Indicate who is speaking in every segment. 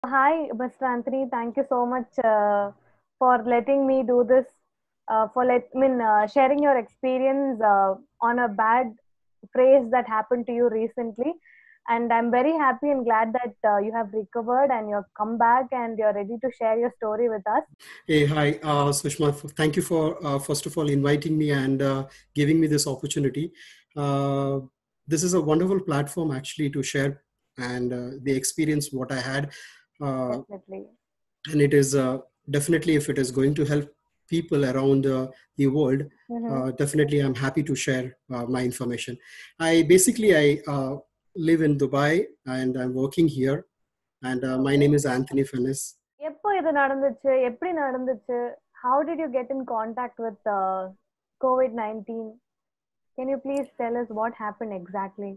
Speaker 1: Hi, Mr. Anthony. Thank you so much uh, for letting me do this. Uh, for let I mean uh, sharing your experience uh, on a bad phrase that happened to you recently, and I'm very happy and glad that uh, you have recovered and you've come back and you're ready to share your story with us.
Speaker 2: Hey, hi, uh, Sushma. f- Thank you for, uh, first of all, inviting me and uh, giving me this opportunity. Uh, this is a wonderful platform actually to share and uh, the experience what I had. Uh,
Speaker 1: Definitely.
Speaker 2: and it is uh, definitely, if it is going to help people around uh, the world,
Speaker 1: Mhm.
Speaker 2: uh, definitely I'm happy to share uh, my information. I basically, I uh, live in Dubai and I'm working here. And uh, my name is Anthony Fennis.
Speaker 1: எப்போ இது நடந்துச்சு எப்படி நடந்துச்சு how did you get in contact with uh, covid-19 can you please tell us what happened exactly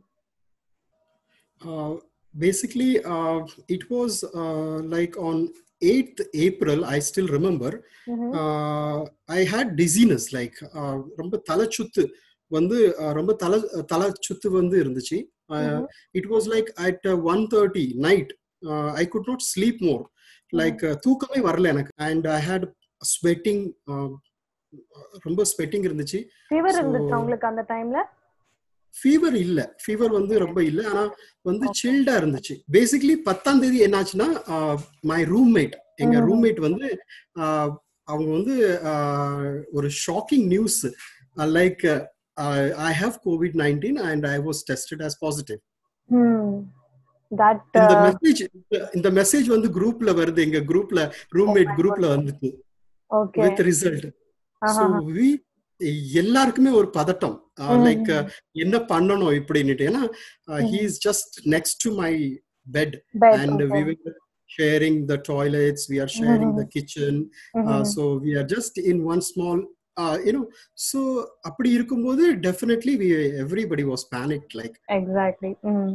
Speaker 2: Uh, basically, uh, it was uh, like on 8th April, I still remember,
Speaker 1: Mhm.
Speaker 2: uh, I had dizziness, like uh, ரொம்ப தலை சுத்து வந்து uh, ரொம்ப தலை தலை சுத்து வந்து இருந்துச்சு
Speaker 1: Mhm.
Speaker 2: It was like at one thirty night I could not sleep more like தூக்கமே வரல எனக்கு அண்ட் ஐ ஹேட் ஸ்வெட்டிங் ரொம்ப ஸ்வெட்டிங் இருந்துச்சு
Speaker 1: ஃபீவர்
Speaker 2: So-
Speaker 1: இருந்துச்சா உங்களுக்கு அந்த டைம்ல
Speaker 2: ஃபீவர் இல்ல ஃபீவர் வந்து ரொம்ப இல்ல ஆனா வந்து சில்டா இருந்துச்சு பேசிக்கலி பத்தாம் தேதி என்னாச்சுன்னா மை ரூம்மேட் எங்க
Speaker 1: Mhm.
Speaker 2: ரூம்மேட் வந்து ஆஹ், அவங்க வந்து ஆஹ், ஒரு shocking news like I have COVID nineteen and I was tested as positive
Speaker 1: that
Speaker 2: இந்த மெசேஜ் இந்த மெசேஜ் வந்து குரூப்ல வருது எங்க குரூப்ல ரூம்மேட் குரூப்ல வந்துச்சு
Speaker 1: okay
Speaker 2: with result so we எல்லாருக்குமே ஒரு பதட்டம் லைக் என்ன பண்ணணும் இப்படின்னுட்டு ஏன்னா he is just next to my bed
Speaker 1: bed
Speaker 2: and we were sharing the toilets we are sharing the kitchen uh, so we are just in one small uh, you know so அப்படி இருக்கும்போது definitely we everybody was panicked like
Speaker 1: exactly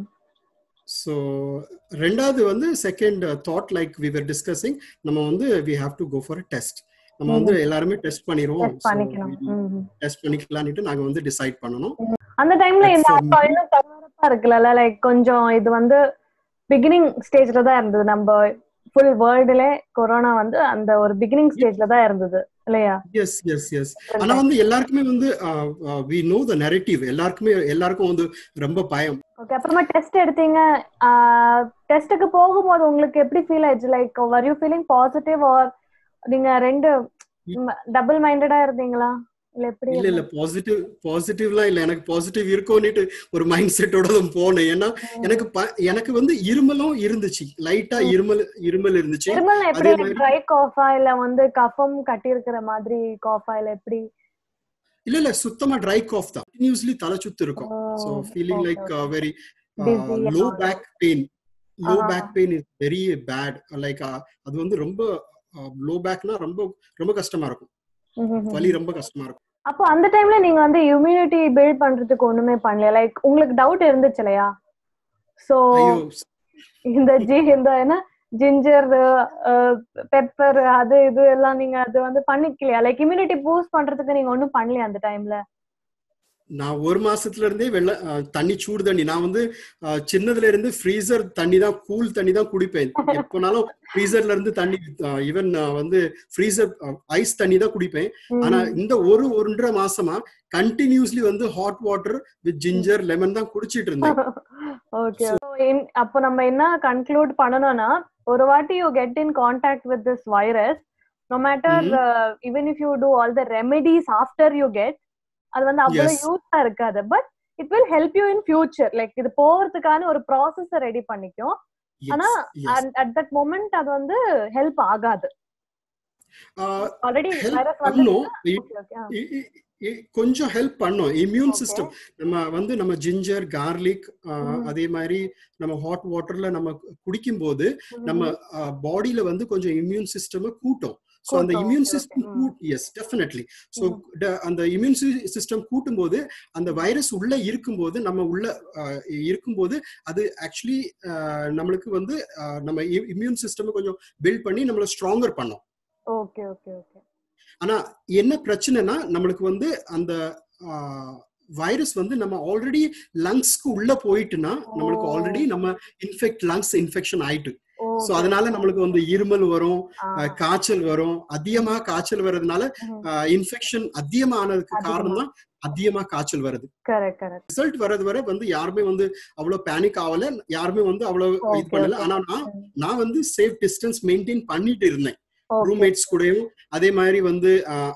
Speaker 2: so ரெண்டாவது வந்து second thought like we were discussing நம்ம வந்து we have to go for a test நம்ம வந்து எல்லாருமே test பண்ணிடுவோம்
Speaker 1: பண்ணிக்கணும் ம்.
Speaker 2: டெஸ்ட் பண்ணிக்கலாம்னுட்டு நாங்க வந்து டிசைட் பண்ணணும்
Speaker 1: அந்த டைம்ல
Speaker 2: But
Speaker 1: இந்த
Speaker 2: for
Speaker 1: அப்பா இன்னும் பரபரப்பா இருக்குல்ல லைக் கொஞ்சம் இது வந்து பிகினிங் ஸ்டேஜ்ல தான் இருந்தது நம்ம ஃபுல் வேர்ல்டுல கொரோனா வந்து அந்த ஒரு பிகினிங் ஸ்டேஜ்ல தான் இருந்தது இல்லையா
Speaker 2: எஸ் எஸ் எஸ் ஆனா வந்து எல்லாருக்குமே வந்து வி நோ த நெரேட்டிவ் எல்லாருக்குமே எல்லாருக்கும் வந்து ரொம்ப பயம்
Speaker 1: ஓகே அப்புறமா டெஸ்ட் எடுத்தீங்க டெஸ்ட்டுக்கு போகும்போது உங்களுக்கு எப்படி ஃபீல் ஆயிடுச்சு like were you feeling positive or நீங்க ரெண்டு டபுள் மைண்டடா இருந்தீங்களா இல்ல எப்படி
Speaker 2: இல்ல இல்ல பாசிட்டிவ் பாசிட்டிவ்லாம் இல்ல எனக்கு பாசிட்டிவ் இருக்கும்னுட்டு ஒரு மைண்ட் செட்டோட தான் போனேன் ஏன்னா எனக்கு ப- எனக்கு வந்து இருமலும் இருந்துச்சு லைட்டா இருமல் இருமல் இருந்துச்சு
Speaker 1: இருமல் எப்படி
Speaker 2: அதே மாதிரி-
Speaker 1: ட்ரை காஃபா இல்ல வந்து கஃபம் கட்டி இருக்கிற மாதிரி காஃபா இல்ல எப்படி
Speaker 2: இல்ல இல்ல சுத்தமா ட்ரை காஃப் தான் கண்டினியூஸ்லி தலை சுத்து இருக்கும்
Speaker 1: Oh,
Speaker 2: so feeling
Speaker 1: okay,
Speaker 2: like very
Speaker 1: Dizzy and
Speaker 2: low
Speaker 1: all that.
Speaker 2: Back pain low
Speaker 1: Ah.
Speaker 2: Back pain is very bad like அது வந்து ரொம்ப லோ பேக்னா ரொம்ப ரொம்ப கஷ்டமா இருக்கும்
Speaker 1: ம்ஹும்.
Speaker 2: வலி ரொம்ப கஷ்டமா இருக்கும்
Speaker 1: அப்போ அந்த டைம்ல நீங்க வந்து இம்யூனிட்டி பில்ட் பண்றதுக்கு ஒண்ணுமே பண்ணல லைக் உங்களுக்கு டவுட் இருந்துச்சு இல்லையா சோ
Speaker 2: ஐயோ
Speaker 1: இந்த ஜி இந்த என்ன ஜிஞ்சர் பெப்பர் அது இது எல்லாம் நீங்க அது வந்து பண்ணிக்கலையா லைக் இம்யூனிட்டி பூஸ்ட் பண்றதுக்கு நீங்க ஒண்ணும் பண்ணலையா அந்த டைம்ல
Speaker 2: நான் ஒரு மாசத்துல இருந்தே வெள்ள அஹ், தண்ணி சூடு தண்ணி நான் வந்து அஹ், சின்னதுல இருந்து ஃப்ரீசர் தண்ணி தான் கூல் தண்ணி தான் குடிப்பேன் எப்பனாலும் ஃப்ரீசர்ல இருந்து தண்ணி ஈவன் வந்து ஃப்ரீசர் ஐஸ் தண்ணி தான் குடிப்பேன் ஆனா இந்த ஒரு ஒன்றரை மாசமா கண்டினியூஸ்லி வந்து hot water with ginger lemon தான் குடிச்சிட்டு இருந்தேன்
Speaker 1: ஓகே அப்போ நம்ம என்ன கன்க்ளூட் பண்ணணும்னா ஒரு வாட்டி you get in contact with this virus no matter even if you do all the remedies after you get அது வந்து அவ்வளவு
Speaker 2: Yes.
Speaker 1: யூஸா இருக்காது but it will help you in future like இது போறதுக்கான ஒரு ப்ராசஸ் ரெடி பண்ணிக்கும்
Speaker 2: Yes,
Speaker 1: ஆனா
Speaker 2: yes.
Speaker 1: அட் தட் மொமெண்ட் அது வந்து ஹெல்ப் ஆகாது
Speaker 2: Uh,
Speaker 1: ஆல்ரெடி
Speaker 2: help
Speaker 1: வைரஸ் வந்து
Speaker 2: பண்ணும் இ-
Speaker 1: Okay, okay, ஆ.
Speaker 2: இ- இ- இ- கொஞ்சம் ஹெல்ப் பண்ணும் இம்யூன்
Speaker 1: Okay.
Speaker 2: சிஸ்டம் நம்ம வந்து நம்ம ஜிஞ்சர் கார்லிக்
Speaker 1: ம்.
Speaker 2: அதே மாதிரி நம்ம ஹாட் வாட்டர்ல நம்ம குடிக்கும் போது
Speaker 1: ம்,
Speaker 2: நம்ம பாடியில வந்து கொஞ்சம் இம்யூன் சிஸ்டம் கூட்டும் ஸோ அந்த
Speaker 1: கூட்டும்,
Speaker 2: இம்யூன்
Speaker 1: okay,
Speaker 2: சிஸ்டம்
Speaker 1: okay. ம்.
Speaker 2: எஸ் டெஃபினெட்லி ஸோ அந்த இம்யூன் சிஸ்டம் கூட்டும் போது அந்த வைரஸ் உள்ள இருக்கும்போது நம்ம உள்ள அஹ், இருக்கும்போது அது ஆக்சுவலி நம்மளுக்கு வந்து அஹ், நம்ம இம்யூன் சிஸ்டம் கொஞ்சம் பில்ட் பண்ணி நம்மளை ஸ்ட்ராங்கர் பண்ணும்
Speaker 1: ஓகே ஓகே ஓகே
Speaker 2: ஆனா என்ன பிரச்சனைனா நம்மளுக்கு வந்து அந்த வைரஸ் வந்து நம்ம ஆல்ரெடி லங்ஸ்க்கு உள்ள போயிட்டுனா நம்மளுக்கு
Speaker 1: ஓ.
Speaker 2: ஆல்ரெடி நம்ம இன்ஃபெக்ட் லங்ஸ் இன்ஃபெக்ஷன் ஆயிட்டு சோ அதனால நம்மளுக்கு வந்து இருமல் வரும்
Speaker 1: ஆ,
Speaker 2: அஹ், காய்ச்சல் வரும் அதிகமா காய்ச்சல் வர்றதுனால
Speaker 1: ம்.
Speaker 2: இன்ஃபெக்ஷன் அதிகமானதுக்கு
Speaker 1: அதிகமா.
Speaker 2: காரணம் தான் அதிகமா காய்ச்சல் வருது
Speaker 1: correct correct
Speaker 2: ரிசல்ட் வர்றது வரை வந்து யாருமே வந்து அவ்வளவு பேனிக் ஆகல யாருமே வந்து அவ்வளவு இது
Speaker 1: Okay,
Speaker 2: பண்ணல
Speaker 1: okay.
Speaker 2: ஆனா நான்
Speaker 1: ம்.
Speaker 2: நான் வந்து சேஃப் டிஸ்டன்ஸ் மெயின்டைன் பண்ணிட்டு இருந்தேன்
Speaker 1: Okay.
Speaker 2: ரூம்மேட்ஸ் கூடயும் அதே மாதிரி வந்து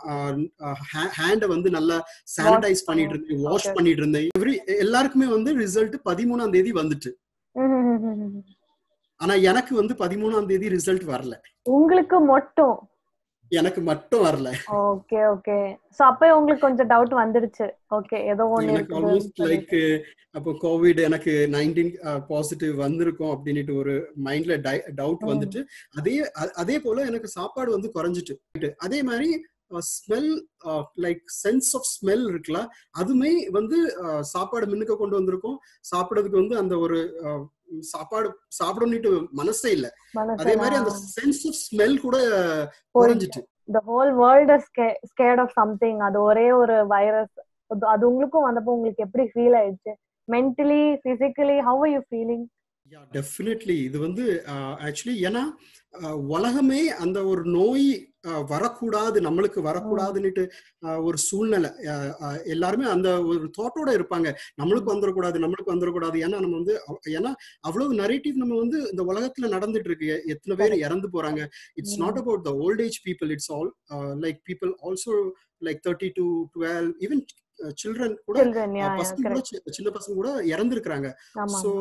Speaker 2: ஹேண்ட வந்து நல்லா சானிடைஸ்
Speaker 1: Wash
Speaker 2: பண்ணிட்டு இருந்தேன் வாஷ்
Speaker 1: Okay.
Speaker 2: பண்ணிட்டு இருந்தேன் எவ்ரி எல்லாருக்குமே வந்து ரிசல்ட் பதிமூணாம் தேதி வந்துட்டு
Speaker 1: ம், ம், ம், ம், ம்.
Speaker 2: ஆனா எனக்கு வந்து பதிமூணாம் தேதி ரிசல்ட் வரல
Speaker 1: உங்களுக்கு மட்டும்
Speaker 2: எனக்கு மட்டும் வரல
Speaker 1: ஓகே ஓகே சோ அப்பவே உங்களுக்கு கொஞ்சம் டவுட் வந்துடுச்சு ஓகே ஏதோ ஒண்ணு
Speaker 2: எனக்கு ஆல்மோஸ்ட் லைக் அப்போ கோவிட் எனக்கு நைன்டீன் பாசிட்டிவ் வந்திருக்கும் அப்படின்ட்டு ஒரு மைண்ட்ல டவுட்
Speaker 1: ம்.
Speaker 2: வந்துட்டு அதே அ- அதே போல எனக்கு சாப்பாடு வந்து குறைஞ்சிட்டு அதே மாதிரி smell like sense of smell இருக்குல்ல அதுமே வந்து அஹ், சாப்பாடு முன்னுக்க கொண்டு வந்திருக்கும் சாப்பிடறதுக்கு வந்து அந்த ஒரு அஹ், சாப்பாடு சாப்பிடணும்னுட்டு மனசே இல்ல அதே மாதிரி அந்த சென்ஸ் ஆஃப் ஸ்மெல் கூட குறைஞ்சிட்டு
Speaker 1: the whole world is scared of something அது ஒரே ஒரு வைரஸ் அது உங்களுக்கும் வந்தப்போ உங்களுக்கு எப்படி ஃபீல் ஆயிடுச்சு mentally physically how are you feeling
Speaker 2: yeah definitely இது வந்து ஆக்சுவலி ஏன்னா அஹ், உலகமே அந்த ஒரு நோய் அஹ், வரக்கூடாது நம்மளுக்கு வரக்கூடாதுன்னுட்டு அஹ், ஒரு சூழ்நிலை அஹ், அஹ், எல்லாருமே அந்த ஒரு தாட்டோட இருப்பாங்க நம்மளுக்கு வந்துடக்கூடாது நம்மளுக்கு வந்துடக்கூடாது ஏன்னா நம்ம வந்து அவ்- ஏன்னா அவ்வளவு நரேட்டிவ் நம்ம வந்து இந்த உலகத்துல நடந்துட்டு இருக்கு எ- எத்தனை பேர் இறந்து போறாங்க it's not about the old age people it's all like people also like thirty to twelve even children கூட
Speaker 1: சில்ட்ரன் யா
Speaker 2: பசங்க கூட
Speaker 1: கரெக்ட்
Speaker 2: சி- சின்ன பசங்க கூட இறந்துருக்காங்க
Speaker 1: ஆமா
Speaker 2: ஸோ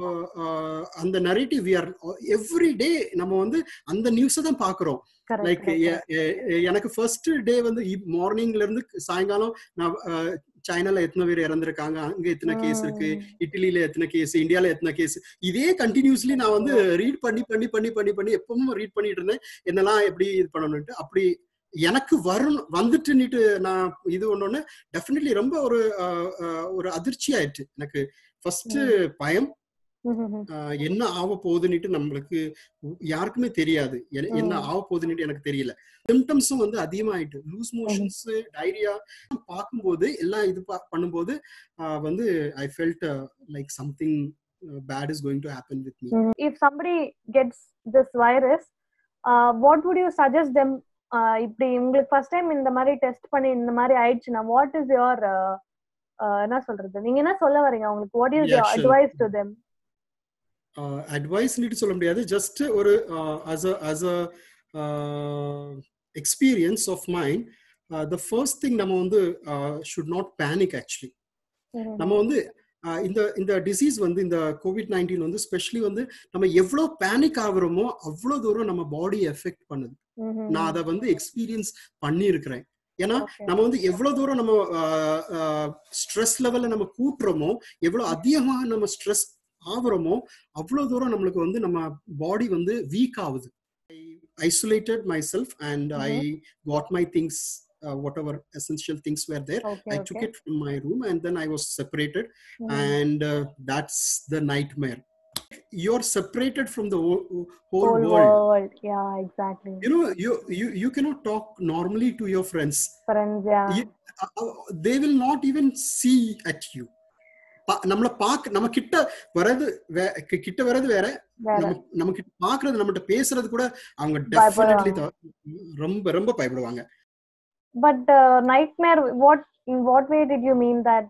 Speaker 2: அந்த narrative we are every day நம்ம வந்து அந்த நியூஸை தான் பாக்குறோம்
Speaker 1: கரெக்ட்
Speaker 2: லைக் எனக்கு ஃபர்ஸ்ட் டே வந்து மார்னிங்ல இருந்து சாயங்காலம் நான் அஹ், சைனால எத்தனை பேர் இறந்திருக்காங்க அங்க எத்தனை கேஸ் இருக்கு இட்டலியில எத்தனை கேஸ் இந்தியால எத்தனை கேஸ் இதே கண்டினியூஸ்லி நான் வந்து ரீட் பண்ணி பண்ணி பண்ணி பண்ணி பண்ணி எப்பவும் ரீட் பண்ணிட்டு இருந்தேன் என்னெல்லாம் எப்படி இது பண்ணணும்ட்டு அப்படி எனக்கு வரும் வந்துட்டுன்னுட்டு நான் இது ஒண்ணு டெஃபினெட்லி ரொம்ப ஒரு அஹ், அஹ், ஒரு அதிர்ச்சி ஆயிடுச்சு எனக்கு ஃபர்ஸ்ட் பயம் ஆஹ் என்ன ஆக போகுதுன்னுட்டு நம்மளுக்கு யாருக்குமே தெரியாது என- என்ன
Speaker 1: ம்.
Speaker 2: ஆக போகுதுன்னுட்டு எனக்கு தெரியல சிம்டம்ஸும் வந்து அதிகமாயிட்டு லூஸ் மோஷன்ஸ் டைரியா பார்க்கும்போது எல்லாம் இது பா- பண்ணும்போது ஆஹ் வந்து I felt like something bad is going to happen with me
Speaker 1: if somebody gets this virus uh, what would you suggest them uh, இப்படி உங்களுக்கு ஃபர்ஸ்ட் டைம் இந்த மாதிரி டெஸ்ட் பண்ணி இந்த மாதிரி ஆயிடுச்சுன்னா வாட் இஸ் யுவர் என்ன சொல்றது நீங்க என்ன சொல்ல வரீங்க உங்களுக்கு what is your
Speaker 2: Reaction.
Speaker 1: Advice to them
Speaker 2: advice சொல்ல முடியாது ஜஸ்ட் ஒரு as as a experience of mind the first thing நம்ம வந்து ஷுட் நாட் பேனிக் ஆக்சுவலி நம்ம வந்து ஆஹ் இந்த இந்த டிசீஸ் வந்து இந்த கோவிட் நைன்டீன் வந்து ஸ்பெஷலி வந்து நம்ம எவ்வளவு பேனிக் ஆகுறோமோ அவ்வளவு தூரம் நம்ம பாடி எஃபெக்ட் பண்ணுது நான் அதை வந்து எக்ஸ்பீரியன்ஸ் பண்ணி இருக்கிறேன் ஏன்னா நம்ம வந்து எவ்வளவு தூரம் நம்ம ஸ்ட்ரெஸ் லெவல்ல நம்ம கூட்டுறோமோ எவ்வளவு அதிகமா நம்ம ஸ்ட்ரெஸ் ஆகுறோமோ அவ்வளவு தூரம் நம்மளுக்கு வந்து நம்ம பாடி வந்து வீக் ஆகுது isolated myself and I got my things whatever essential things were there I took it from my room and then I was separated, and uh, that's the nightmare. You're separated from the whole, whole
Speaker 1: whole
Speaker 2: world.
Speaker 1: world yeah exactly
Speaker 2: You know, you, you you cannot talk normally to your friends.
Speaker 1: friends yeah
Speaker 2: You- Uh, uh, they will not even see at you. பா- நம்மள பாக்க நம்ம கிட்ட வர்றது வே- கி- கிட்ட வர்றது வேற
Speaker 1: வேற
Speaker 2: நம்ம நம்ம கிட்ட பாக்குறது நம்மகிட்ட பேசுறது கூட அவங்க
Speaker 1: பயப்படுவாங்க.
Speaker 2: டெஃபினெட்லி ரொம்ப ரொம்ப பயப்படுவாங்க
Speaker 1: but uh, nightmare what in what way did you mean that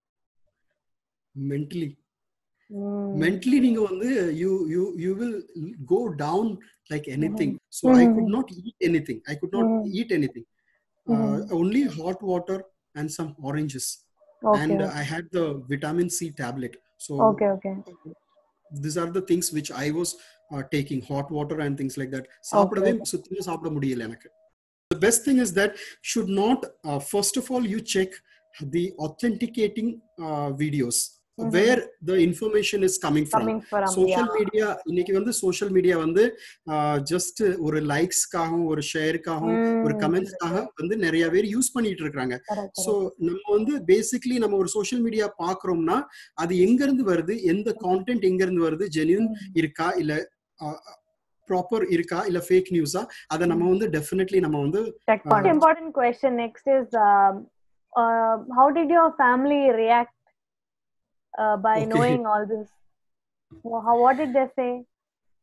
Speaker 2: mentally
Speaker 1: Mm.
Speaker 2: mentally நீங்க வந்து you you you will go down like anything so i could
Speaker 1: Mhm.
Speaker 2: not eat anything i could not
Speaker 1: Mhm.
Speaker 2: eat anything uh,
Speaker 1: Mhm.
Speaker 2: only hot water and some oranges
Speaker 1: okay
Speaker 2: and i had the vitamin c tablet so
Speaker 1: okay okay
Speaker 2: these are the things which i was uh, taking hot water and things like that சாப்பிடவே சுத்தமா சாப்பிட முடியல எனக்கு the best thing is that should not uh, first of all you check the authenticating uh, videos
Speaker 1: Mhm.
Speaker 2: where the information is coming from
Speaker 1: coming from
Speaker 2: social
Speaker 1: yeah
Speaker 2: media இன்னைக்கு வந்து social media வந்து just ஒரு லைக்ஸ்க்காகவும் ஒரு ஷேருக்காகவும் ஒரு
Speaker 1: Mm.
Speaker 2: கமெண்ட்ஸ்க்காக வந்து நிறைய பேர் use பண்ணிட்டு இருக்காங்க
Speaker 1: correct
Speaker 2: சோ
Speaker 1: correct
Speaker 2: நம்ம வந்து பேசிக்லி நம்ம ஒரு சோஷியல் மீடியா பாக்குறோம்னா அது எங்க இருந்து வருது எந்த கான்டென்ட் எங்க இருந்து வருது ஜெனியூன்
Speaker 1: Mm.
Speaker 2: இருக்கா இல்ல ப்ராப்பர் இருக்கா இல்ல ஃபேக் நியூஸா அதை நம்ம வந்து டெஃபினெட்லி நம்ம வந்து
Speaker 1: Tech part. Important question next is um, uh, how did your family react uh, by
Speaker 2: Okay.
Speaker 1: knowing all this? Wha- How, what did they say?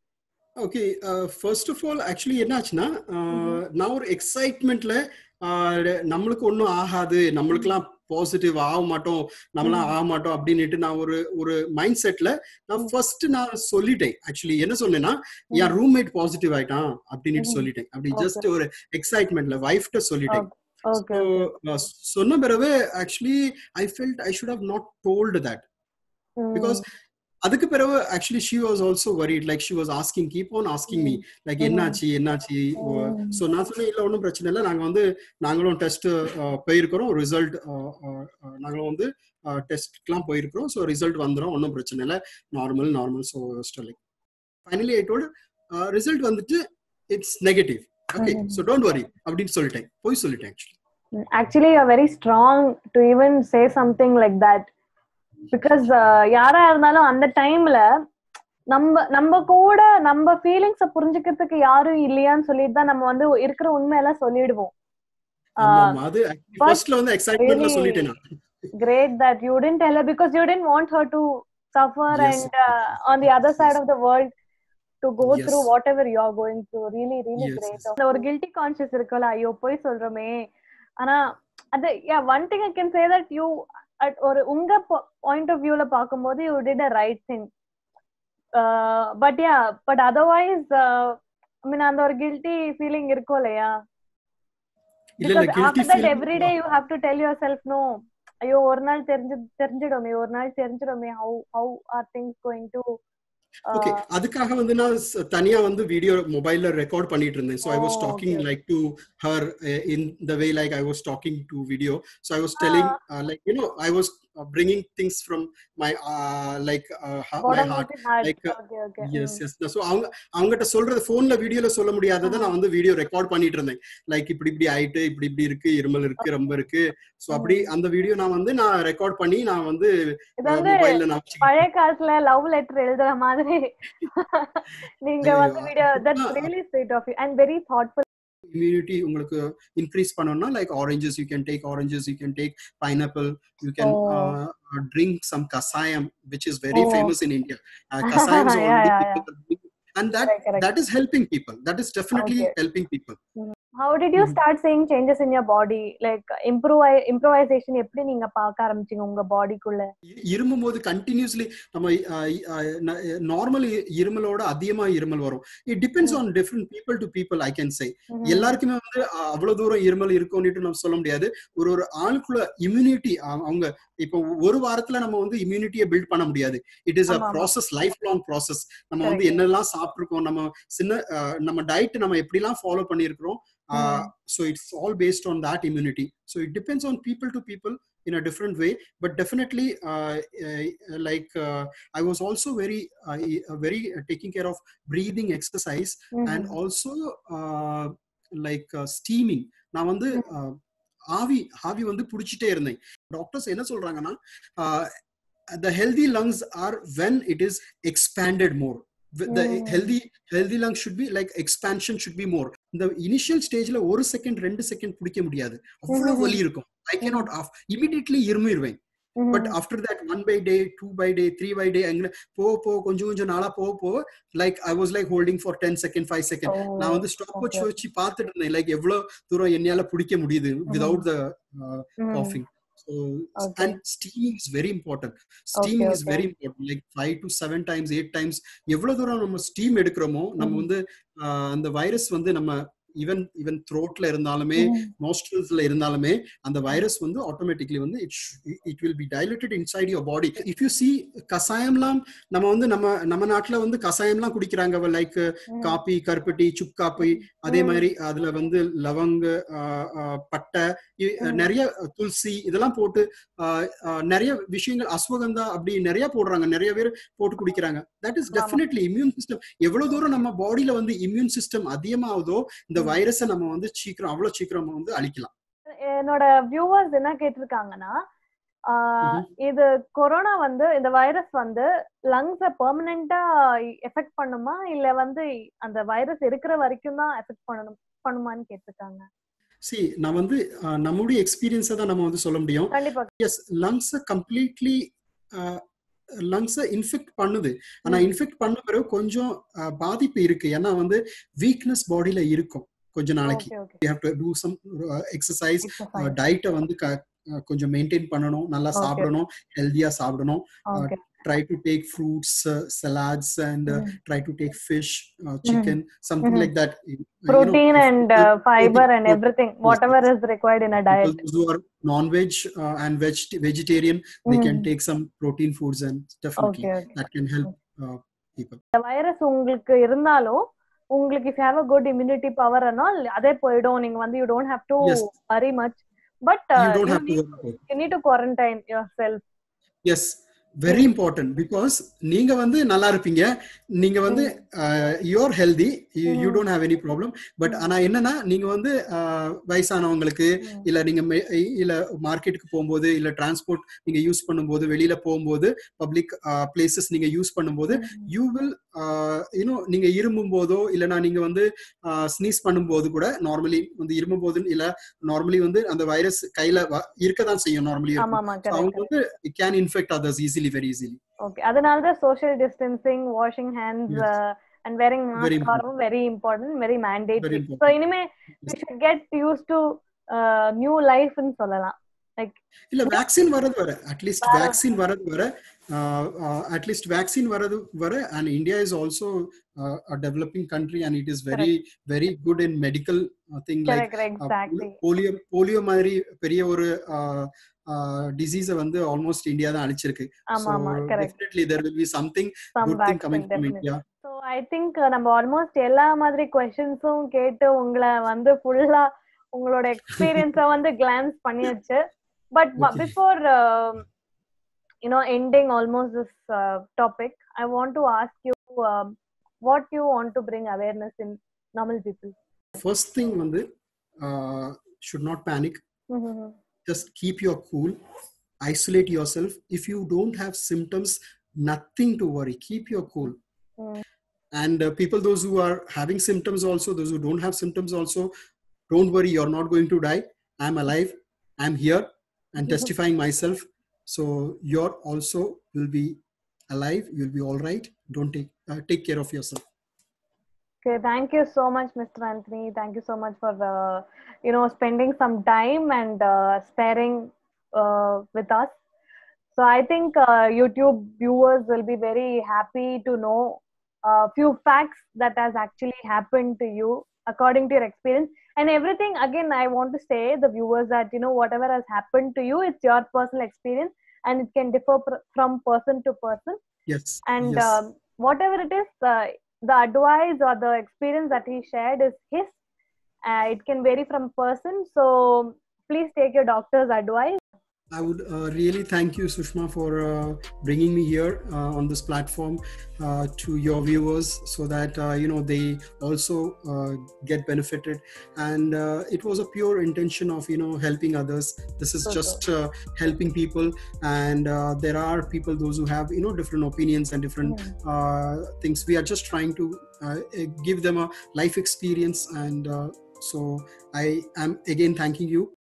Speaker 2: Okay first of all actually என்னாச்சுன்னா
Speaker 1: Mhm.
Speaker 2: நான் ஒரு எக்ஸைட்மெண்ட்ல நம்மளுக்கு ஒன்றும் ஆகாது நம்மளுக்குலாம் positive ஆக மாட்டோம் நம்மளாம்
Speaker 1: Mhm.
Speaker 2: ஆக மாட்டோம் அப்படின்னுட்டு நான் ஒரு ஒரு மைண்ட் செட்ல நான் ஃபர்ஸ்ட் நான் சொல்லிட்டேன் ஆக்சுவலி என்ன சொன்னேன்னா என் ரூம்மேட் பாசிட்டிவ் ஆயிட்டான் அப்படின்னு
Speaker 1: Mhm.
Speaker 2: சொல்லிட்டேன் அப்படி
Speaker 1: Okay.
Speaker 2: ஜஸ்ட் ஒரு எக்ஸைட்மெண்ட்ல வைஃப்ட்ட சொல்லிட்டேன்
Speaker 1: ஓகே
Speaker 2: So, uh, சொன்ன பிறகு actually I felt I should have not told that because அதுக்கு பிறகு actually she was also worried like she was asking keep on asking me like
Speaker 1: Mhm.
Speaker 2: என்னாச்சு என்னாச்சு
Speaker 1: Mm.
Speaker 2: ஸோ நான் சொன்னேன் இல்லை ஒன்றும் பிரச்சனை இல்லை நாங்கள் வந்து நாங்களும் டெஸ்ட் போயிருக்கிறோம் ரிசல்ட் நாங்களும் வந்து டெஸ்ட்லாம் போயிருக்கிறோம் ஸோ ரிசல்ட் வந்துடும் ஒன்றும் பிரச்சனை இல்லை normal normal so like finally I told result வந்துட்டு it's negative okay
Speaker 1: Mhm.
Speaker 2: So don't worry அப்படின்னு சொல்லிட்டேன் போய் சொல்லிட்டேன் actually
Speaker 1: actually you very strong to even say something like that because யாரா இருந்தாலும் அந்த டைம்ல நம்ம நம்ம கூட நம்ம ஃபீலிங்ஸ புரிஞ்சுக்கிறதுக்கு யாரும் இல்லையான்னு சொல்லிட்டு தான் நம்ம வந்து இருக்கிற உண்மையெல்லாம் சொல்லிடுவோம்
Speaker 2: ஆமா அது
Speaker 1: but
Speaker 2: ஃபர்ஸ்ட்ல வந்து எக்ஸைட்மெண்ட்ல
Speaker 1: really-
Speaker 2: சொல்லிட்டேன் நான்
Speaker 1: great that you didn't tell her because you didn't want her to suffer
Speaker 2: Yes.
Speaker 1: and uh, on the other side of the world to go
Speaker 2: Yes.
Speaker 1: through whatever you are going through really really
Speaker 2: Yes,
Speaker 1: great
Speaker 2: yes.
Speaker 1: அந்த ஒரு guilty conscious இருக்குல்ல ஐயோ போய் சொல்றோமே ஆனா அது yeah one thing I can say that you ஒரு உங்க பாயிண்ட் ஆஃப் வியூல பாக்கும்போது you did a right thing but yeah but otherwise I mean அந்த ஒரு கில்ட்டி ஃபீலிங் இருக்கும் இல்லையா
Speaker 2: இல்ல இல்ல
Speaker 1: because
Speaker 2: guilty
Speaker 1: after that every day you have to tell yourself no ஐயோ ஒரு நாள் தெரிஞ்சு தெரிஞ்சிடுமே ஒரு நாள் தெரிஞ்சிடுமே how how are things going to
Speaker 2: okay அதுக்காக வந்து நான் ஸ்- தனியா வந்து வீடியோ மொபைல்ல ரெக்கார்ட் பண்ணிட்டு இருந்தேன் so I was
Speaker 1: Oh,
Speaker 2: talking
Speaker 1: okay.
Speaker 2: Like to her in the way like I was talking to video so I was telling like you know I was bringing things from my like my
Speaker 1: bottom of
Speaker 2: heart
Speaker 1: the heart
Speaker 2: like, uh,
Speaker 1: okay okay
Speaker 2: yes yes so அவங்க அவங்ககிட்ட சொல்றது போன்ல வீடியோல சொல்ல முடியாததை நான் வந்து video record பண்ணிட்டு இருந்தேன் லைக் இப்படி இப்படி ஆயிட்டு இப்படி இப்படி இருக்கு இருமல் இருக்கு ரொம்ப இருக்கு ஸோ அப்படி அந்த வீடியோ நான் வந்து நான் ரெக்கார்ட் பண்ணி நான் வந்து
Speaker 1: இது வந்து
Speaker 2: மொபைல்ல நான் வச்சுக்கிட்டேன்.
Speaker 1: பழைய காலத்துல லவ் லெட்டர் எழுதுற மாதிரி நீங்க
Speaker 2: ஐயோ,
Speaker 1: வந்து வீடியோ தட்ஸ்
Speaker 2: அதுதான்.
Speaker 1: Really sweet of you and very thoughtful
Speaker 2: immunity உங்களுக்கு increase பண்ணணும்னா like oranges you can take oranges you can take pineapple you can
Speaker 1: Oh.
Speaker 2: uh, uh, drink some kasayam which is very
Speaker 1: Oh.
Speaker 2: famous in india uh, kasayam is
Speaker 1: Yeah,
Speaker 2: already
Speaker 1: yeah, yeah.
Speaker 2: people are drinking. and that
Speaker 1: correct, correct.
Speaker 2: that is helping people that is definitely
Speaker 1: Okay.
Speaker 2: helping people
Speaker 1: how did you
Speaker 2: Mhm.
Speaker 1: start seeing changes in your body like improve improvisation எப்படி நீங்க பார்க்க ஆரம்பிச்சீங்க உங்க பாடிக்குள்ள
Speaker 2: இ- இருமும் போது continuously நம்ம normal இருமலோட அதிகமா இருமல் வரும் it depends on different people to people I can say எல்லாருக்குமே வந்து அஹ், அவ்வளவு தூரம் இருமல் இருக்கும்னுட்டு நம்ம சொல்ல முடியாது ஒரு ஒரு ஆளுக்குள்ள இம்யூனிட்டி அவங்க இப்போ ஒரு வாரத்துல நம்ம வந்து இம்யூனிட்டியை பில்ட் பண்ண முடியாது இட் இஸ் அ
Speaker 1: ஆமா, ஆமா.
Speaker 2: ப்ராசஸ் லைஃப் லாங் ப்ராசஸ் நம்ம வந்து
Speaker 1: Correct.
Speaker 2: என்னெல்லாம் சாப்பிட்டுருக்கோம் நம்ம சின்ன அஹ், நம்ம டயட் நம்ம எப்படிலாம் ஃபாலோ பண்ணியிருக்கிறோம்
Speaker 1: Mhm.
Speaker 2: so it's all based on that immunity so it depends on people to people in a different way but definitely uh, uh, like uh, i was also very uh, uh, very uh, taking care of breathing exercise and also uh, like uh, steaming நான் வந்து uh, ஆவி ஆவி வந்து புடிச்சிட்டே இருந்தேன் doctors என்ன சொல்றாங்கன்னா the healthy lungs are when it is expanded more the
Speaker 1: Mm.
Speaker 2: healthy healthy lungs should be like expansion should be more இந்த initial ஸ்டேஜ்ல ஒரு செகண்ட் ரெண்டு செகண்ட் பிடிக்க முடியாது அவ்வளவு
Speaker 1: Mhm.
Speaker 2: வலி இருக்கும் ஐ கேனாட் ஆஃப் இமிடியட்லி இருமிடுவேன் but after that one by day two by day three by day அங்கே போக போக கொஞ்சம் கொஞ்சம் நாளா போக போக like I was like holding for ten second five second நான் வந்து ஸ்டாப் வச்சு
Speaker 1: okay.
Speaker 2: வச்சு பார்த்துட்டு இருந்தேன் லைக் எவ்வளவு தூரம் என்னால பிடிக்க முடியுது without the coughing so
Speaker 1: Okay.
Speaker 2: and steaming is very important steaming is
Speaker 1: okay.
Speaker 2: very important like five to seven times eight times எவ்வளவு தூரம் நம்ம ஸ்டீம் எடுக்கிறோமோ நம்ம
Speaker 1: Mhm.
Speaker 2: வந்து ஆஹ், அந்த வைரஸ் வந்து நம்ம ஈவன் ஈவன் த்ரோட்ல இருந்தாலுமே நாஸ்ட்ரல்ஸ்ல இருந்தாலுமே அந்த வைரஸ் வந்து ஆட்டோமேட்டிக்லி வந்து it it will be diluted inside your body if you see கசாயம்லாம் நம்ம வந்து நம்ம நம்ம நாட்டுல வந்து கசாயம்லாம் குடிக்கிறாங்க லைக் காப்பி கருப்பட்டி சுக் காப்பி அதே
Speaker 1: ம்.
Speaker 2: மாதிரி அதுல வந்து லவங்க ஆஹ், ஆஹ், பட்டை இ-
Speaker 1: ம்.
Speaker 2: நிறைய துளசி இதெல்லாம் போட்டு ஆஹ், ஆஹ், நிறைய விஷயங்கள் அஸ்வகந்தா அப்படி நிறைய போடுறாங்க நிறைய பேர் போட்டு குடிக்கிறாங்க தட் இஸ்
Speaker 1: ஆமா.
Speaker 2: டெஃபினெட்லி இம்யூன் சிஸ்டம் எவ்வளவு தூரம் நம்ம பாடியில வந்து இம்யூன் சிஸ்டம் அதிகமாகுதோ இந்த
Speaker 1: ம்.
Speaker 2: வைரஸை நம்ம வந்து சீக்கிரம் அவ்வளவு சீக்கிரம் நம்ம வந்து அழிக்கலாம்
Speaker 1: என்னோட வியூவர்ஸ் என்ன கேட்டிருக்காங்கன்னா ஆஹ்
Speaker 2: ம்ஹும்.
Speaker 1: இது கொரோனா வந்து இந்த வைரஸ் வந்து லங்ஸ பெர்மனண்டா எஃபெக்ட் பண்ணுமா இல்ல வந்து அந்த வைரஸ் இருக்கிற வரைக்கும் தான் எஃபெக்ட் பண்ணணும் பண்ணுமான்னு கேட்டிருக்காங்க
Speaker 2: சி நான் வந்து ஆஹ், நம்முடைய எக்ஸ்பீரியன்ஸை தான் நம்ம வந்து சொல்ல முடியும்
Speaker 1: கண்டிப்பா
Speaker 2: எஸ் லங்ஸ் கம்ப்ளீட்லி லங்ஸை இன்ஃபெக்ட் பண்ணுது ஆனா இன்ஃபெக்ட் பண்ண பிறகு கொஞ்சம் அஹ், பாதிப்பு இருக்கு ஏன்னா வந்து வீக்னஸ் பாடியில இருக்கும் கொஞ்ச நாளைக்கு
Speaker 1: okay okay
Speaker 2: you have to do some exercise
Speaker 1: exercise
Speaker 2: டயட்டை வந்து க- அஹ், கொஞ்சம் மெயின்டைன் பண்ணணும் நல்லா
Speaker 1: Okay.
Speaker 2: சாப்பிடணும் ஹெல்தியா சாப்பிடணும்
Speaker 1: okay
Speaker 2: try to take fruits uh, salads and uh,
Speaker 1: Mm.
Speaker 2: try to take fish uh, chicken something
Speaker 1: Mhm.
Speaker 2: like that You- you know,
Speaker 1: protein
Speaker 2: if
Speaker 1: and
Speaker 2: people-
Speaker 1: uh, fiber and
Speaker 2: protein-
Speaker 1: everything whatever is required in a
Speaker 2: people
Speaker 1: diet
Speaker 2: those who are non-veg uh, and veg vegetarian they can
Speaker 1: Mm.
Speaker 2: take some protein foods and definitely
Speaker 1: okay okay
Speaker 2: that can help uh, people
Speaker 1: இந்த virus உங்களுக்கு இருந்தாலும் உங்களுக்கு if have a good immunity power ஆனால் அதே போயிடும் நீங்க வந்து you don't have to
Speaker 2: Yes.
Speaker 1: Worry much but
Speaker 2: you don't have to worry about it.
Speaker 1: You need to quarantine yourself
Speaker 2: yes very important because நீங்க வந்து நல்லா இருப்பீங்க நீங்க வந்து you're healthy you
Speaker 1: Mm.
Speaker 2: Don't have any problem but
Speaker 1: Mm.
Speaker 2: ஆனா என்னன்னா நீங்க வந்து uh, வயசானவங்களுக்கு இல்ல நீங்க மெ- இல்ல மார்க்கெட்டுக்கு போகும்போது இல்ல டிரான்ஸ்போர்ட் நீங்க யூஸ் பண்ணும்போது வெளியில போகும்போது பப்ளிக் பிளேசஸ் நீங்க யூஸ் பண்ணும்போது யூ வில் யூனோ நீங்க இருமும் போதோ இல்லனா நீங்க வந்து ஸ்னீஸ் பண்ணும்போது கூட நார்மலி வந்து இருமும் போது இல்ல நார்மலி வந்து அந்த வைரஸ் கையில வ- இருக்கதான் செய்யும் நார்மலி
Speaker 1: ஆமா ஆமா
Speaker 2: அவங்க
Speaker 1: கரெக்ட்
Speaker 2: வந்து can infect others easily very easily
Speaker 1: okay அதனால தான் social distancing washing hands
Speaker 2: Yes.
Speaker 1: And wearing
Speaker 2: Very
Speaker 1: mask are very important very
Speaker 2: Very
Speaker 1: mandatory
Speaker 2: important.
Speaker 1: So இனிமே we should get used to new லைஃப்னு சொல்லலாம் like
Speaker 2: இல்ல vaccine வரது வர at least
Speaker 1: வர-
Speaker 2: vaccine வரது வர அட்லீஸ்ட் வேக்சின் வரது வர and India is also developing country and it is very very good in medical thing like
Speaker 1: correct exactly
Speaker 2: polio polio மாதிரி பெரிய ஒரு டிசீஸை வந்து ஆல்மோஸ்ட் இந்தியா தான் அழிச்சிருக்கு
Speaker 1: ஆமா ஆமா correct
Speaker 2: definitely there will be something
Speaker 1: some
Speaker 2: good thing coming
Speaker 1: vaccine
Speaker 2: from
Speaker 1: definitely
Speaker 2: India
Speaker 1: so I think நம்ம almost எல்லா மாதிரி கொஸ்டின்ஸும் கேட்டு உங்களை வந்து ஃபுல்லா உங்களோட எக்ஸ்பீரியன்ஸை வந்து கிளான்ஸ் பண்ணியாச்சு but
Speaker 2: Okay.
Speaker 1: Before you know ending almost this topic I want to ask you what you want to bring awareness in normal people
Speaker 2: first thing வந்து should not panic just keep your cool isolate yourself if you don't have symptoms nothing to worry keep your cool and uh, people those who are having symptoms also those who don't have symptoms also don't worry you're not going to die i'm alive i'm here and
Speaker 1: Mhm.
Speaker 2: testifying myself so you're also will be alive you'll be all right don't take uh, take care of yourself
Speaker 1: Okay, thank you so much, Mr. Anthony. Thank you so much for uh, you know spending some time and uh, sparing uh, with us. So I think uh, YouTube viewers will be very happy to know a few facts that has actually happened to you according to your experience and everything. Again, I want to say the viewers that you know whatever has happened to you, it's your personal experience and it can differ pr- from person to person
Speaker 2: yes
Speaker 1: and
Speaker 2: yes.
Speaker 1: um, whatever it is uh, the advice or the experience that he shared is his uh, it can vary from person so please take your doctor's advice
Speaker 2: I would uh, really thank you, Sushma, for uh, bringing me here uh, on this platform uh, to your viewers, so that uh, you know they also uh, get benefited. And uh, it was a pure intention of you know helping others. This is
Speaker 1: So
Speaker 2: just uh, helping people, and uh, there are people those who have you know different opinions and different
Speaker 1: Hmm.
Speaker 2: uh, things. We are just trying to uh, give them a life experience, and uh, so I am again thanking you